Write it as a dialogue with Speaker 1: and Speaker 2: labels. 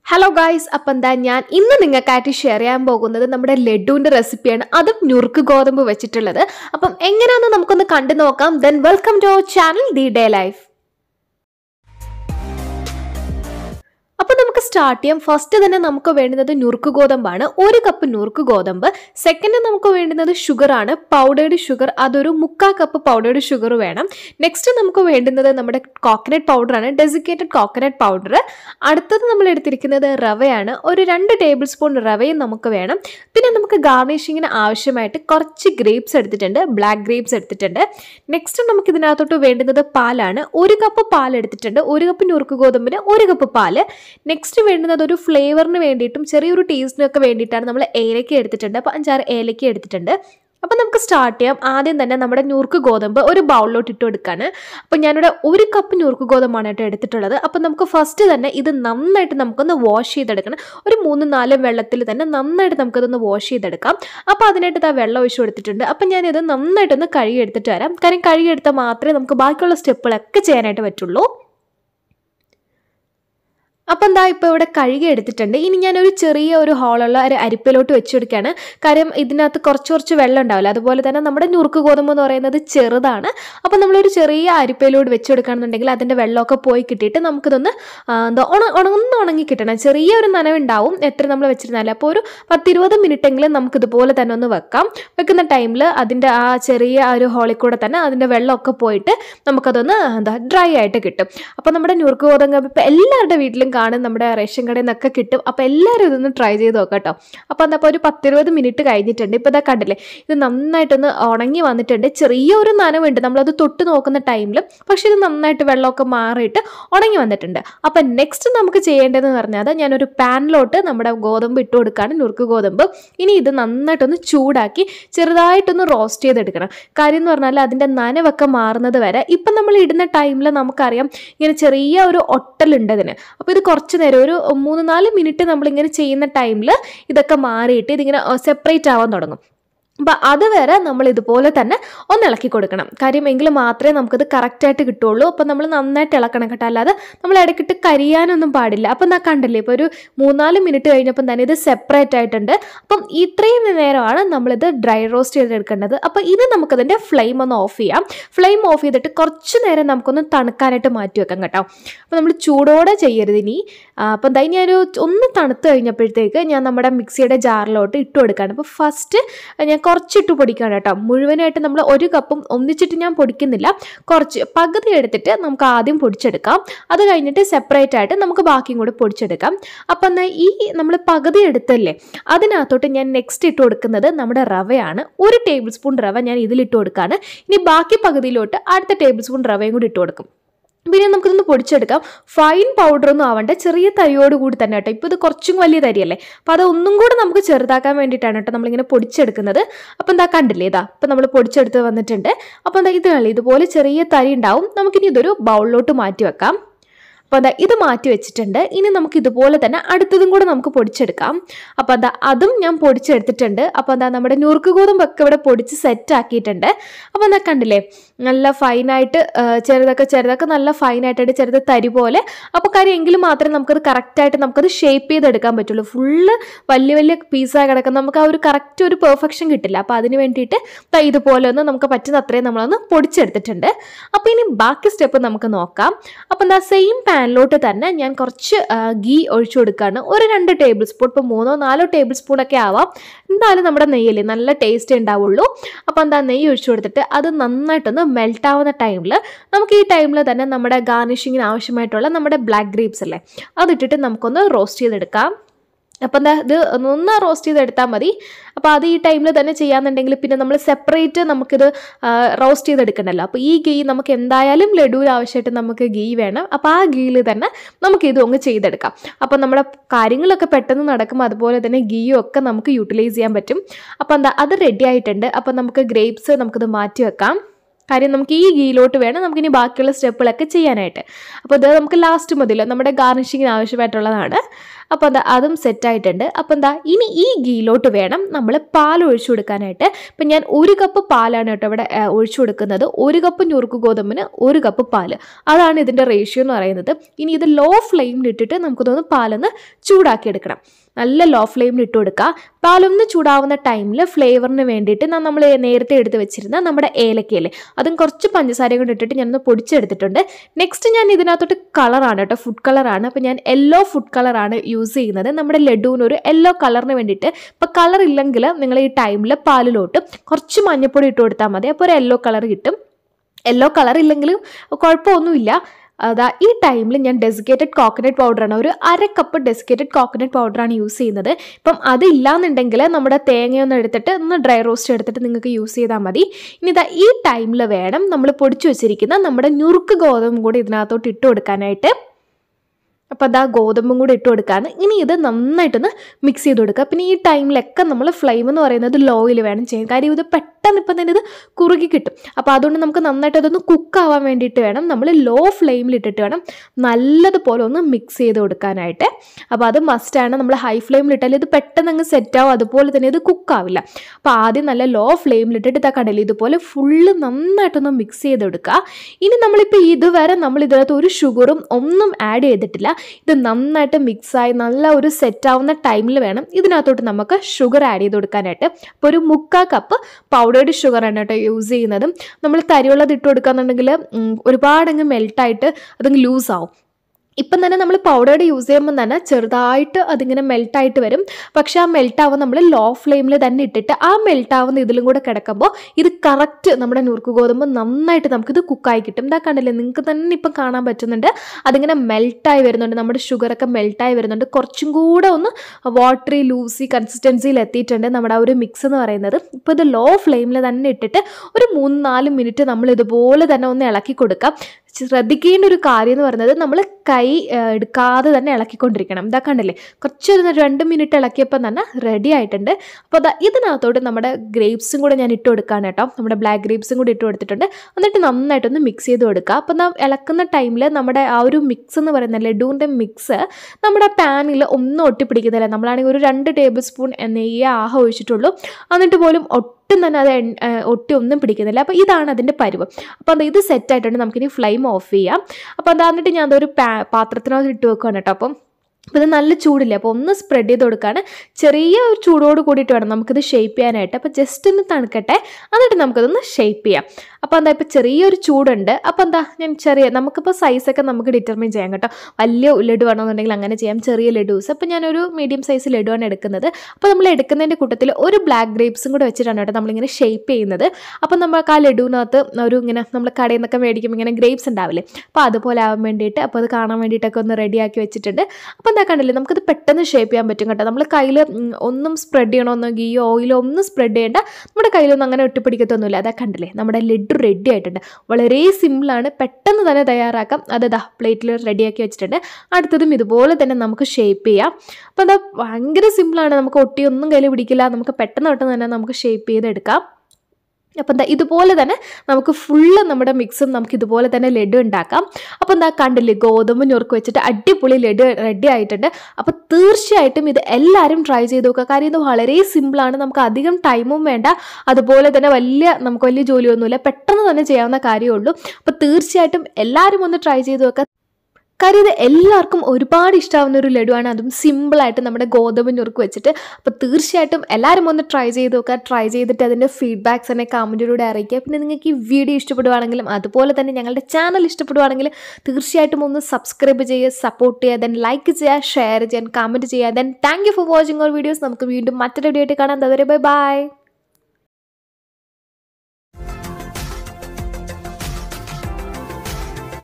Speaker 1: hello guys അപ്പം എന്താ ഞാൻ ഇന്ന് നിങ്ങൾക്കായിട്ട് ഷെയർ ചെയ്യാൻ പോകുന്നത് നമ്മുടെ ലഡുവിൻ്റെ റെസിപ്പിയാണ് അതും നുറുക്ക് ഗോതമ്പ് വെച്ചിട്ടുള്ളത് അപ്പം എങ്ങനെയാണെന്ന് നമുക്കൊന്ന് കണ്ടു നോക്കാം then welcome to our channel the day life അപ്പോൾ നമുക്ക് സ്റ്റാർട്ട് ചെയ്യാം ഫസ്റ്റ് തന്നെ നമുക്ക് വേണ്ടുന്നത് നുറുക്ക് ഗോതമ്പാണ് ഒരു കപ്പ് നുറുക്ക് ഗോതമ്പ് സെക്കൻഡ് നമുക്ക് വേണ്ടുന്നത് ഷുഗറാണ് പൗഡേർഡ് ഷുഗർ അതൊരു മുക്കാ കപ്പ് പൗഡേർഡ് ഷുഗർ വേണം നെക്സ്റ്റ് നമുക്ക് വേണ്ടുന്നത് നമ്മുടെ കോക്കനട്ട് പൗഡറാണ് ഡെസിക്കേറ്റഡ് കോക്കനട്ട് പൗഡർ അടുത്തത് നമ്മൾ എടുത്തിരിക്കുന്നത് റവയാണ് ഒരു രണ്ട് ടേബിൾ സ്പൂൺ റവയും നമുക്ക് വേണം പിന്നെ നമുക്ക് ഗാർണിഷിങ്ങിന് ആവശ്യമായിട്ട് കുറച്ച് ഗ്രേപ്സ് എടുത്തിട്ടുണ്ട് ബ്ലാക്ക് ഗ്രേപ്സ് എടുത്തിട്ടുണ്ട് നെക്സ്റ്റ് നമുക്ക് ഇതിനകത്തോട്ട് വേണ്ടുന്നത് പാലാണ് ഒരു കപ്പ് പാൽ എടുത്തിട്ടുണ്ട് ഒരു കപ്പ് നുറുക്ക് ഗോതമ്പിന് ഒരു കപ്പ് പാല് നെക്സ്റ്റ് വേണ്ടുന്നത് ഒരു ഫ്ലേവറിന് വേണ്ടിയിട്ടും ചെറിയൊരു ടേസ്റ്റിനൊക്കെ വേണ്ടിയിട്ടാണ് നമ്മൾ ഏലക്ക എടുത്തിട്ടുണ്ട് അപ്പോൾ അഞ്ചാറ് ഏലക്ക എടുത്തിട്ടുണ്ട് അപ്പം നമുക്ക് സ്റ്റാർട്ട് ചെയ്യാം ആദ്യം തന്നെ നമ്മുടെ നുറുക്ക് ഗോതമ്പ് ഒരു ബൗളിലോട്ട് ഇട്ട് കൊടുക്കാണ് അപ്പം ഞാനിവിടെ ഒരു കപ്പ് നുറുക്ക് ഗോതമ്പാണ് കേട്ടോ എടുത്തിട്ടുള്ളത് അപ്പം നമുക്ക് ഫസ്റ്റ് തന്നെ ഇത് നന്നായിട്ട് നമുക്കൊന്ന് വാഷ് ചെയ്തെടുക്കണം ഒരു മൂന്ന് നാല് വെള്ളത്തിൽ തന്നെ നന്നായിട്ട് നമുക്കതൊന്ന് വാഷ് ചെയ്തെടുക്കാം അപ്പോൾ അതിനായിട്ട് ഇതാ വെള്ളം ഒഴിച്ച് കൊടുത്തിട്ടുണ്ട് അപ്പം ഞാനിത് നന്നായിട്ടൊന്ന് കഴുകി എടുത്തിട്ട് വരാം കാര്യം കഴുകി എടുത്താൽ മാത്രമേ നമുക്ക് ബാക്കിയുള്ള സ്റ്റെപ്പുകളൊക്കെ ചെയ്യാനായിട്ട് പറ്റുള്ളൂ അപ്പം എന്താ ഇപ്പോൾ ഇവിടെ കഴുകി എടുത്തിട്ടുണ്ട് ഇനി ഞാനൊരു ചെറിയ ഒരു ഹോളുള്ള ഒരു അരിപ്പയിലോട്ട് വെച്ചെടുക്കുകയാണ് കാര്യം ഇതിനകത്ത് കുറച്ച് കുറച്ച് വെള്ളം ഉണ്ടാവില്ല അതുപോലെ തന്നെ നമ്മുടെ നുറുക്ക് ഗോതമ്പ് എന്ന് പറയുന്നത് ചെറുതാണ് അപ്പം നമ്മളൊരു ചെറിയ അരിപ്പയിലോട്ട് വെച്ചെടുക്കുകയാണെന്നുണ്ടെങ്കിൽ അതിൻ്റെ വെള്ളമൊക്കെ പോയി കിട്ടിയിട്ട് നമുക്കിതൊന്ന് ആ, എന്താ ഉണ ഉണങ്ങുന്ന ഉണങ്ങി കിട്ടണം ചെറിയൊരു നനവുണ്ടാവും എത്ര നമ്മൾ വെച്ചിരുന്നാലും അപ്പോൾ ഒരു പത്തിരുപത് മിനിറ്റെങ്കിലും നമുക്കിതുപോലെ തന്നെ ഒന്ന് വെക്കാം വെക്കുന്ന ടൈമിൽ അതിൻ്റെ ആ ചെറിയ ആ ഒരു ഹോളിൽ കൂടെ തന്നെ അതിൻ്റെ വെള്ളമൊക്കെ പോയിട്ട് നമുക്കതൊന്ന് എന്താ ഡ്രൈ ആയിട്ട് കിട്ടും അപ്പോൾ നമ്മുടെ നുറുക്ക് ഗോതമ്പ് ഇപ്പോൾ എല്ലാവരുടെ വീട്ടിലും കാണും നമ്മുടെ റേഷൻ കടയിൽ നിന്നൊക്കെ കിട്ടും അപ്പോൾ എല്ലാവരും ഇതൊന്ന് ട്രൈ ചെയ്ത് നോക്കാം കേട്ടോ അപ്പോൾ എന്താ അപ്പോൾ ഒരു പത്തിരുപത് മിനിറ്റ് കഴിഞ്ഞിട്ടുണ്ട് ഇപ്പോൾ ഇതാ കണ്ടില്ലേ ഇത് നന്നായിട്ടൊന്ന് ഉണങ്ങി വന്നിട്ടുണ്ട് ചെറിയൊരു നനവുണ്ട് നമ്മളത് തൊട്ട് നോക്കുന്ന ടൈമിൽ പക്ഷേ ഇത് നന്നായിട്ട് വെള്ളമൊക്കെ മാറിയിട്ട് ഉണങ്ങി വന്നിട്ടുണ്ട് അപ്പം നെക്സ്റ്റ് നമുക്ക് ചെയ്യേണ്ടതെന്ന് പറഞ്ഞാൽ ഞാനൊരു പാനിലോട്ട് നമ്മുടെ ഗോതമ്പ് ഇട്ട് കൊടുക്കുകയാണ് നുറുക്ക് ഗോതമ്പ് ഇനി ഇത് നന്നായിട്ടൊന്ന് ചൂടാക്കി ചെറുതായിട്ടൊന്ന് റോസ്റ്റ് ചെയ്തെടുക്കണം കാര്യം എന്ന് പറഞ്ഞാൽ അതിൻ്റെ നനവൊക്കെ മാറുന്നത് വരെ ഇപ്പം നമ്മൾ ഇടുന്ന ടൈമിൽ നമുക്കറിയാം ഇങ്ങനെ ചെറിയ ഒരു ഒട്ടലുണ്ട് ഇതിന് അപ്പോൾ ഇത് കുറച്ച് നേരം ഒരു മൂന്ന് നാല് മിനിറ്റ് നമ്മളിങ്ങനെ ചെയ്യുന്ന ടൈമിൽ ഇതൊക്കെ മാറിയിട്ട് ഇതിങ്ങനെ സെപ്പറേറ്റ് ആവാൻ തുടങ്ങും അപ്പം അതുവരെ നമ്മൾ ഇതുപോലെ തന്നെ ഒന്ന് ഇളക്കി കൊടുക്കണം കാര്യം എങ്കിൽ മാത്രമേ നമുക്കത് കറക്റ്റായിട്ട് കിട്ടുള്ളൂ അപ്പം നമ്മൾ നന്നായിട്ട് ഇളക്കണം കേട്ടോ അല്ലാതെ നമ്മൾ ഇടയ്ക്കിട്ട് കരിയാനൊന്നും പാടില്ല അപ്പം ഞാൻ കണ്ടില്ലേ ഇപ്പോൾ ഒരു മൂന്നാല് മിനിറ്റ് കഴിഞ്ഞപ്പം തന്നെ ഇത് സെപ്പറേറ്റ് ആയിട്ടുണ്ട് അപ്പം ഇത്രയും നേരമാണ് നമ്മളിത് ഡ്രൈ റോസ്റ്റ് ചെയ്തെടുക്കേണ്ടത് അപ്പം ഇത് നമുക്കതിൻ്റെ ഫ്ലെയിം ഒന്ന് ഓഫ് ചെയ്യാം ഫ്ലെയിം ഓഫ് ചെയ്തിട്ട് കുറച്ച് നേരം നമുക്കൊന്ന് തണുക്കാനായിട്ട് മാറ്റി വെക്കാം കേട്ടോ അപ്പോൾ നമ്മൾ ചൂടോടെ ചെയ്യരുത് ഇനി ആ, അപ്പം എന്താ ഇനി ഒരു ഒന്ന് തണുത്ത് കഴിഞ്ഞപ്പോഴത്തേക്ക് ഞാൻ നമ്മുടെ മിക്സിയുടെ ജാറിലോട്ട് ഇട്ട് കൊടുക്കുകയാണ് അപ്പോൾ ഫസ്റ്റ് ഞാൻ കുറച്ചിട്ട് പൊടിക്കുകയാണ് കേട്ടോ മുഴുവനായിട്ട് നമ്മൾ ഒരു കപ്പും ഒന്നിച്ചിട്ട് ഞാൻ പൊടിക്കുന്നില്ല കുറച്ച് പകുതി എടുത്തിട്ട് നമുക്ക് ആദ്യം പൊടിച്ചെടുക്കാം അത് കഴിഞ്ഞിട്ട് സെപ്പറേറ്റ് ആയിട്ട് നമുക്ക് ബാക്കിയും കൂടി പൊടിച്ചെടുക്കാം അപ്പം എന്നാൽ ഈ നമ്മൾ പകുതി എടുത്തല്ലേ അതിനകത്തോട്ട് ഞാൻ നെക്സ്റ്റ് ഇട്ട് കൊടുക്കുന്നത് നമ്മുടെ റവയാണ് ഒരു ടേബിൾ സ്പൂൺ റവ ഞാൻ ഇതിലിട്ട് കൊടുക്കുകയാണ് ഇനി ബാക്കി പകുതിയിലോട്ട് അടുത്ത ടേബിൾ സ്പൂൺ റവയും കൂടി ഇട്ട് കൊടുക്കും പിന്നെ നമുക്കിതൊന്ന് പൊടിച്ചെടുക്കാം ഫൈൻ പൗഡർ ഒന്നും ആവണ്ട ചെറിയ തരിയോട് കൂടി തന്നെ കേട്ടോ ഇപ്പോൾ ഇത് കുറച്ചും വലിയ തരിയല്ലേ അപ്പോൾ അത് ഒന്നും കൂടെ നമുക്ക് ചെറുതാക്കാൻ വേണ്ടിയിട്ടാണ് കേട്ടോ നമ്മളിങ്ങനെ പൊടിച്ചെടുക്കുന്നത് അപ്പോൾ എന്താ കണ്ടില്ലേ ഇതാ അപ്പോൾ നമ്മൾ പൊടിച്ചെടുത്ത് വന്നിട്ടുണ്ട് അപ്പോൾ എന്താ ഇത് കണ്ടില്ലേ ഇതുപോലെ ചെറിയ തരി ഉണ്ടാവും നമുക്കിനി ഇതൊരു ബൗളിലോട്ട് മാറ്റി വെക്കാം അപ്പോൾ അതാ ഇത് മാറ്റി വെച്ചിട്ടുണ്ട് ഇനി നമുക്ക് ഇതുപോലെ തന്നെ അടുത്തതും കൂടെ നമുക്ക് പൊടിച്ചെടുക്കാം അപ്പോൾ അതാ അതും ഞാൻ പൊടിച്ചെടുത്തിട്ടുണ്ട് അപ്പോൾ അതാ നമ്മുടെ നുറുക്ക് ഗോതമ്പൊക്കെ ഇവിടെ പൊടിച്ച് സെറ്റ് ആക്കിയിട്ടുണ്ട് അപ്പോൾ എന്താ കണ്ടില്ലേ നല്ല ഫൈനായിട്ട് ചെറുതൊക്കെ ചെറുതൊക്കെ നല്ല ഫൈനായിട്ടായിട്ട് ചെറുത് തരി പോലെ അപ്പോൾ കാര്യം എങ്കിലും മാത്രമേ നമുക്കത് കറക്റ്റായിട്ട് നമുക്കത് ഷേപ്പ് ചെയ്തെടുക്കാൻ പറ്റുള്ളൂ ഫുള്ള് വലിയ വലിയ പീസായി കിടക്കുന്ന നമുക്ക് ആ ഒരു കറക്റ്റ് ഒരു പെർഫെക്ഷൻ കിട്ടില്ല അപ്പോൾ അതിന് വേണ്ടിയിട്ട് ദാ ഇതുപോലെ ഒന്ന് നമുക്ക് പറ്റുന്ന അത്രയും നമ്മളൊന്ന് പൊടിച്ചെടുത്തിട്ടുണ്ട് അപ്പോൾ ഇനി ബാക്കി സ്റ്റെപ്പ് നമുക്ക് നോക്കാം അപ്പോൾ എന്താ സെയിം പാനിലോട്ട് തന്നെ ഞാൻ കുറച്ച് ആ, ഗീ ഒഴിച്ചു കൊടുക്കുകയാണ് ഒരു രണ്ട് ടേബിൾ സ്പൂൺ ഇപ്പോൾ മൂന്നോ നാലോ ടേബിൾ സ്പൂണൊക്കെ ആവാം എന്തായാലും നമ്മുടെ നെയ്യല്ലേ നല്ല ടേസ്റ്റ് ഉണ്ടാവുള്ളൂ അപ്പോൾ എന്താ നെയ്യ് ഒഴിച്ചു കൊടുത്തിട്ട് അത് നന്നായിട്ടൊന്ന് മെൽറ്റ് ആവുന്ന ടൈമിൽ നമുക്ക് ഈ ടൈമിൽ തന്നെ നമ്മുടെ ഗാർണിഷിങ്ങിന് ആവശ്യമായിട്ടുള്ള നമ്മുടെ ബ്ലാക്ക് ഗ്രേപ്സ് അല്ലേ അതിട്ടിട്ട് നമുക്കൊന്ന് റോസ്റ്റ് ചെയ്തെടുക്കാം അപ്പം എന്താ ഇത് ഒന്ന് റോസ്റ്റ് ചെയ്തെടുത്താൽ മതി അപ്പോൾ അത് ഈ ടൈമിൽ തന്നെ ചെയ്യാന്നുണ്ടെങ്കിൽ പിന്നെ നമ്മൾ സെപ്പറേറ്റ് നമുക്കിത് റോസ്റ്റ് ചെയ്തെടുക്കണമല്ലോ അപ്പോൾ ഈ ഗീ നമുക്ക് എന്തായാലും ലഡുവിന് ആവശ്യമായിട്ട് നമുക്ക് ഗീ വേണം അപ്പോൾ ആ ഗീയിൽ തന്നെ നമുക്ക് ഇത് അങ്ങ് ചെയ്തെടുക്കാം അപ്പോൾ നമ്മുടെ കാര്യങ്ങളൊക്കെ പെട്ടെന്ന് നടക്കും അതുപോലെ തന്നെ ഗീയും ഒക്കെ നമുക്ക് യൂട്ടിലൈസ് ചെയ്യാൻ പറ്റും അപ്പോൾ എന്താ അത് റെഡി ആയിട്ടുണ്ട് അപ്പോൾ നമുക്ക് ഗ്രേപ്സ് നമുക്കിത് മാറ്റി വെക്കാം കാര്യം നമുക്ക് ഈ ഗീയിലോട്ട് വേണം നമുക്കിനി ബാക്കിയുള്ള സ്റ്റെപ്പുകളൊക്കെ ചെയ്യാനായിട്ട് അപ്പോൾ ഇത് നമുക്ക് ലാസ്റ്റ് മതിയല്ലോ നമ്മുടെ ഗാർണിഷിങ്ങിന് ആവശ്യമായിട്ടുള്ളതാണ് അപ്പോൾ എന്താ അതും സെറ്റായിട്ടുണ്ട് അപ്പോൾ എന്താ ഇനി ഈ ഗീലോട്ട് വേണം നമ്മൾ പാൽ ഒഴിച്ചു കൊടുക്കാനായിട്ട് ഇപ്പം ഞാൻ ഒരു കപ്പ് പാലാണ് കേട്ടോ ഇവിടെ ആ, ഒഴിച്ചു കൊടുക്കുന്നത് ഒരു കപ്പ് ഞുറുക്ക് ഗോതമ്പിന് ഒരു കപ്പ് പാല് അതാണ് ഇതിൻ്റെ റേഷ്യോ എന്ന് പറയുന്നത് ഇനി ഇത് ലോ ഫ്ലെയിമിൽ ഇട്ടിട്ട് നമുക്ക് തോന്നുന്നു പാലൊന്ന് ചൂടാക്കി എടുക്കണം നല്ല ലോ ഫ്ലെയിമിൽ ഇട്ട് കൊടുക്കുക പാലൊന്ന് ചൂടാവുന്ന ടൈമിൽ ഫ്ലേവറിന് വേണ്ടിയിട്ട് ഞാൻ നമ്മൾ നേരത്തെ എടുത്ത് വെച്ചിരുന്ന നമ്മുടെ ഏലക്കയില്ലേ അതും കുറച്ച് പഞ്ചസാരയും കൂടി ഇട്ടിട്ട് ഞാനൊന്ന് പൊടിച്ചെടുത്തിട്ടുണ്ട് നെക്സ്റ്റ് ഞാൻ ഇതിനകത്തോട്ട് കളറാണ് കേട്ടോ ഫുഡ് കളറാണ് അപ്പോൾ ഞാൻ യെല്ലോ ഫുഡ് കളറാണ് യൂസ് ചെയ്യുന്നത് നമ്മുടെ ലഡുവിന് ഒരു യെല്ലോ കളറിന് വേണ്ടിയിട്ട് ഇപ്പോൾ കളർ ഇല്ലെങ്കിൽ നിങ്ങൾ ഈ ടൈമിൽ പാലിലോട്ട് കുറച്ച് മഞ്ഞൾപ്പൊടി ഇട്ട് കൊടുത്താൽ മതി അപ്പോൾ ഒരു യെല്ലോ കളർ കിട്ടും യെല്ലോ കളർ ഇല്ലെങ്കിലും കുഴപ്പമൊന്നുമില്ല അതാ ഈ ടൈമിൽ ഞാൻ ഡെസിക്കേറ്റഡ് കോക്കനട്ട് പൗഡറാണ് ഒരു അര കപ്പ് ഡെസിക്കേറ്റഡ് കോക്കനട്ട് പൗഡറാണ് യൂസ് ചെയ്യുന്നത് ഇപ്പം അതില്ലാന്നുണ്ടെങ്കിൽ നമ്മുടെ തേങ്ങയൊന്നും എടുത്തിട്ട് ഒന്ന് ഡ്രൈ റോസ്റ്റ് എടുത്തിട്ട് നിങ്ങൾക്ക് യൂസ് ചെയ്താൽ മതി ഇനി ഇതാ ഈ ടൈമിൽ വേണം നമ്മൾ പൊടിച്ചു വെച്ചിരിക്കുന്ന നമ്മുടെ ഞുറുക്ക് ഗോതമ്പും കൂടി ഇതിനകത്തോട്ട് ഇട്ട് കൊടുക്കാനായിട്ട് അപ്പോൾ അതാ ഗോതമ്പും കൂടി ഇട്ട് കൊടുക്കാണ് ഇനി ഇത് നന്നായിട്ടൊന്ന് മിക്സ് ചെയ്ത് കൊടുക്കുക പിന്നെ ഈ ടൈമിലൊക്കെ നമ്മൾ ഫ്ലെയിം എന്ന് പറയുന്നത് ലോയിൽ വേണം ചെയ്യാൻ കാര്യം ഇത് പെട്ടെന്ന് ഇപ്പം തന്നെ ഇത് കുറുകി കിട്ടും അപ്പോൾ അതുകൊണ്ട് നമുക്ക് നന്നായിട്ട് അതൊന്ന് കുക്കാവാൻ വേണ്ടിയിട്ട് വേണം നമ്മൾ ലോ ഫ്ലെയിമിൽ ഇട്ടിട്ട് വേണം നല്ലതുപോലെ ഒന്ന് മിക്സ് ചെയ്ത് കൊടുക്കാനായിട്ട് അപ്പോൾ അത് മസ്റ്റാണ് നമ്മൾ ഹൈ ഫ്ലെയിമിൽ ഇട്ടാൽ ഇത് പെട്ടെന്ന് അങ്ങ് സെറ്റാവും അതുപോലെ തന്നെ ഇത് കുക്കാവില്ല അപ്പോൾ ആദ്യം നല്ല ലോ ഫ്ലെയിമിൽ ഇട്ടിട്ട് ഇതാ കണ്ടല്ലേ ഇതുപോലെ ഫുള്ള് നന്നായിട്ടൊന്ന് മിക്സ് ചെയ്ത് കൊടുക്കുക ഇനി നമ്മളിപ്പോൾ ഇതുവരെ നമ്മൾ ഇതിനകത്ത് ഒരു ഷുഗറും ഒന്നും ആഡ് ചെയ്തിട്ടില്ല ഇത് നന്നായിട്ട് മിക്സായി നല്ല ഒരു സെറ്റ് ആവുന്ന ടൈമിൽ വേണം ഇതിനകത്തോട്ട് നമുക്ക് ഷുഗർ ആഡ് ചെയ്ത് കൊടുക്കാനായിട്ട് അപ്പോൾ ഒരു മുക്കാൽ കപ്പ് പൗഡേർഡ് ഷുഗറാണ് കേട്ടോ യൂസ് ചെയ്യുന്നത് നമ്മൾ തരിയുള്ളത് ഇട്ട് കൊടുക്കുകയെന്നുണ്ടെങ്കിൽ ഒരുപാടങ്ങ് മെൽട്ടായിട്ട് അതങ്ങ് ലൂസ് ആവും ഇപ്പം തന്നെ നമ്മൾ പൗഡേർഡ് യൂസ് ചെയ്യുമ്പോൾ തന്നെ ചെറുതായിട്ട് അതിങ്ങനെ മെൽട്ടായിട്ട് വരും പക്ഷേ ആ മെൽട്ടാവുമ്പോൾ നമ്മൾ ലോ ഫ്ലെയിമിൽ തന്നെ ഇട്ടിട്ട് ആ മെൽട്ടാവുന്ന ഇതിലും കൂടെ കിടക്കുമ്പോൾ ഇത് കറക്റ്റ് നമ്മുടെ നുറുക്ക് ഗോതമ്പ് നന്നായിട്ട് നമുക്കിത് കുക്കായി കിട്ടും ഇതാ കണ്ടില്ലേ നിങ്ങൾക്ക് തന്നെ ഇപ്പം കാണാൻ പറ്റുന്നുണ്ട് അതിങ്ങനെ മെൽട്ടായി വരുന്നുണ്ട് നമ്മുടെ ഷുഗറൊക്കെ മെൽട്ടായി വരുന്നുണ്ട് കുറച്ചും കൂടെ ഒന്ന് വാട്ടറി ലൂസി കൺസിസ്റ്റൻസിയിൽ എത്തിയിട്ടുണ്ട് നമ്മുടെ ആ ഒരു മിക്സ് എന്ന് പറയുന്നത് ഇപ്പോൾ ഇത് ലോ ഫ്ലെയിമിൽ തന്നെ ഇട്ടിട്ട് ഒരു മൂന്ന് നാല് മിനിറ്റ് നമ്മൾ ഇതുപോലെ തന്നെ ഒന്ന് ഇളക്കി കൊടുക്കാം ശ്രദ്ധിക്കേണ്ട ഒരു കാര്യം എന്ന് പറയുന്നത് നമ്മൾ കൈ ആ, എടുക്കാതെ തന്നെ ഇളക്കിക്കൊണ്ടിരിക്കണം ഇതാ കണ്ടില്ലേ കുറച്ചൊരു രണ്ട് മിനിറ്റ് ഇളക്കിയപ്പോൾ തന്നെ റെഡി ആയിട്ടുണ്ട് അപ്പോൾ അതാ ഇതിനകത്തോട്ട് നമ്മുടെ ഗ്രേപ്സും കൂടെ ഞാൻ ഇട്ട് കൊടുക്കുകയാണ് കേട്ടോ നമ്മുടെ ബ്ലാക്ക് ഗ്രേപ്സും കൂടി ഇട്ട് കൊടുത്തിട്ടുണ്ട് എന്നിട്ട് നന്നായിട്ടൊന്ന് മിക്സ് ചെയ്ത് കൊടുക്കുക അപ്പോൾ നാം ഇളക്കുന്ന ടൈമിൽ നമ്മുടെ ആ ഒരു മിക്സ് എന്ന് പറയുന്ന ലഡുവിൻ്റെ മിക്സ് നമ്മുടെ പാനിൽ ഒന്നും ഒട്ടിപ്പിടിക്കുന്നില്ല നമ്മളാണെങ്കിൽ ഒരു രണ്ട് ടേബിൾ സ്പൂൺ നെയ്യ് ആഹ ഒഴിച്ചിട്ടുള്ളൂ എന്നിട്ട് പോലും ഒട്ടും തന്നെ അത് എണ്ണ- ഏഹ് ഒട്ടി ഒന്നും പിടിക്കുന്നില്ല അപ്പോൾ ഇതാണ് അതിൻ്റെ പരുവം അപ്പോൾ അത് ഇത് സെറ്റ് ആയിട്ടുണ്ട് നമുക്കിനി ഫ്ലെയിം ഓഫ് ചെയ്യാം അപ്പോൾ അത് എന്നിട്ട് ഞാൻ അതൊരു പാ പാത്രത്തിനകത്ത് ഇട്ട് വെക്കുകയാണ് കേട്ടോ അപ്പം അപ്പോൾ ഇത് നല്ല ചൂടില്ലേ അപ്പോൾ ഒന്ന് സ്പ്രെഡ് ചെയ്ത് കൊടുക്കുകയാണ് ചെറിയ ഒരു ചൂടോട് കൂടിയിട്ട് വേണം നമുക്കിത് ഷേപ്പ് ചെയ്യാനായിട്ട് അപ്പോൾ ജസ്റ്റ് ഒന്ന് തണുക്കട്ടെ എന്നിട്ട് നമുക്കതൊന്ന് ഷേപ്പ് ചെയ്യാം അപ്പോൾ എന്താ ഇപ്പോൾ ചെറിയൊരു ചൂടുണ്ട് അപ്പോൾ എന്താ ഞാൻ ചെറിയ നമുക്കിപ്പോൾ സൈസൊക്കെ നമുക്ക് ഡിറ്റർമിൻ ചെയ്യാം കേട്ടോ വലിയ ലഡു വേണമെന്നുണ്ടെങ്കിൽ അങ്ങനെ ചെയ്യാം ചെറിയ ലഡൂസ് അപ്പോൾ ഞാനൊരു മീഡിയം സൈസ് ലഡുവാണ് എടുക്കുന്നത് അപ്പോൾ നമ്മൾ എടുക്കുന്നതിൻ്റെ കൂട്ടത്തിൽ ഒരു ബ്ലാക്ക് ഗ്രേപ്സും കൂടെ വെച്ചിട്ടാണ് കേട്ടോ നമ്മളിങ്ങനെ ഷേപ്പ് ചെയ്യുന്നത് അപ്പോൾ നമുക്ക് ആ ലഡുവിനകത്ത് ഒരു ഇങ്ങനെ നമ്മൾ കടയിൽ നിന്നൊക്കെ മേടിക്കുമ്പോൾ ഇങ്ങനെ ഗ്രേപ്സ് ഉണ്ടാവില്ലേ അപ്പോൾ അതുപോലെ ആവാൻ വേണ്ടിയിട്ട് അപ്പോൾ അത് കാണാൻ വേണ്ടിയിട്ടൊക്കെ ഒന്ന് റെഡിയാക്കി വെച്ചിട്ടുണ്ട് അപ്പോൾ എന്താ കണ്ടില്ലേ നമുക്കത് പെട്ടെന്ന് ഷേപ്പ് ചെയ്യാൻ പറ്റും കേട്ടോ നമ്മൾ കയ്യിൽ ഒന്നും സ്പ്രെഡ് ചെയ്യണമെന്നോ ഗീയോ ഓയിലോ ഒന്നും സ്പ്രെഡ് ചെയ്യേണ്ട നമ്മുടെ കയ്യിലൊന്നും അങ്ങനെ ഒട്ടിപ്പിടിക്കത്തൊന്നുമില്ല അതാ കണ്ടില്ലേ നമ്മുടെ ലഡു റെഡി ആയിട്ടുണ്ട് വളരെ സിമ്പിളാണ് പെട്ടെന്ന് തന്നെ തയ്യാറാക്കാം അത് ദാ പ്ലേറ്റിൽ റെഡിയാക്കി വെച്ചിട്ടുണ്ട് അടുത്തതും ഇതുപോലെ തന്നെ നമുക്ക് ഷേപ്പ് ചെയ്യാം അപ്പോൾ എന്താ ഭയങ്കര സിമ്പിളാണ് നമുക്ക് ഒട്ടിയൊന്നും കയ്യിൽ പിടിക്കില്ല നമുക്ക് പെട്ടെന്ന് പെട്ടെന്ന് തന്നെ നമുക്ക് ഷേപ്പ് ചെയ്തെടുക്കാം അപ്പോൾ എന്താ ഇതുപോലെ തന്നെ നമുക്ക് ഫുള്ള് നമ്മുടെ മിക്സും നമുക്ക് ഇതുപോലെ തന്നെ ലഡു ഉണ്ടാക്കാം അപ്പോൾ എന്താ കണ്ടില്ലേ ഗോതമ്പ് ഞുറുക്ക് വെച്ചിട്ട് അടിപൊളി ലഡു റെഡി ആയിട്ടുണ്ട് അപ്പോൾ തീർച്ചയായിട്ടും ഇത് എല്ലാവരും ട്രൈ ചെയ്ത് നോക്കുക കാര്യം ഇത് വളരെ സിമ്പിളാണ് നമുക്ക് അധികം ടൈമും വേണ്ട അതുപോലെ തന്നെ വലിയ നമുക്ക് വലിയ ജോലിയൊന്നുമില്ല പെട്ടെന്ന് തന്നെ ചെയ്യാവുന്ന കാര്യമേ ഉള്ളൂ അപ്പോൾ തീർച്ചയായിട്ടും എല്ലാവരും ഒന്ന് ട്രൈ ചെയ്ത് നോക്കുക കാര്യം ഇത് എല്ലാവർക്കും ഒരുപാട് ഇഷ്ടമാവുന്ന ഒരു ലഡുവാണ് അതും സിമ്പിളായിട്ട് നമ്മുടെ ഗോതമ്പ് ഞുറുക്ക് വെച്ചിട്ട് അപ്പോൾ തീർച്ചയായിട്ടും എല്ലാവരും ഒന്ന് ട്രൈ ചെയ്ത് നോക്കുക ട്രൈ ചെയ്തിട്ട് അതിൻ്റെ ഫീഡ്ബാക്സ് എന്നെ കമൻറ്റിലൂടെ അറിയിക്കുക പിന്നെ നിങ്ങൾക്ക് ഈ വീഡിയോ ഇഷ്ടപ്പെടുവാണെങ്കിലും അതുപോലെ തന്നെ ഞങ്ങളുടെ ചാനൽ ഇഷ്ടപ്പെടുവാണെങ്കിൽ തീർച്ചയായിട്ടും ഒന്ന് സബ്സ്ക്രൈബ് ചെയ്യുക സപ്പോർട്ട് ചെയ്യുക ദെൻ ലൈക്ക് ചെയ്യുക ഷെയർ ചെയ്യാൻ കമൻറ്റ് ചെയ്യുക then thank you for watching our videos നമുക്ക് വീണ്ടും മറ്റൊരു വീഡിയോ ആയിട്ട് കാണാം അതുവരെ ബൈ ബൈ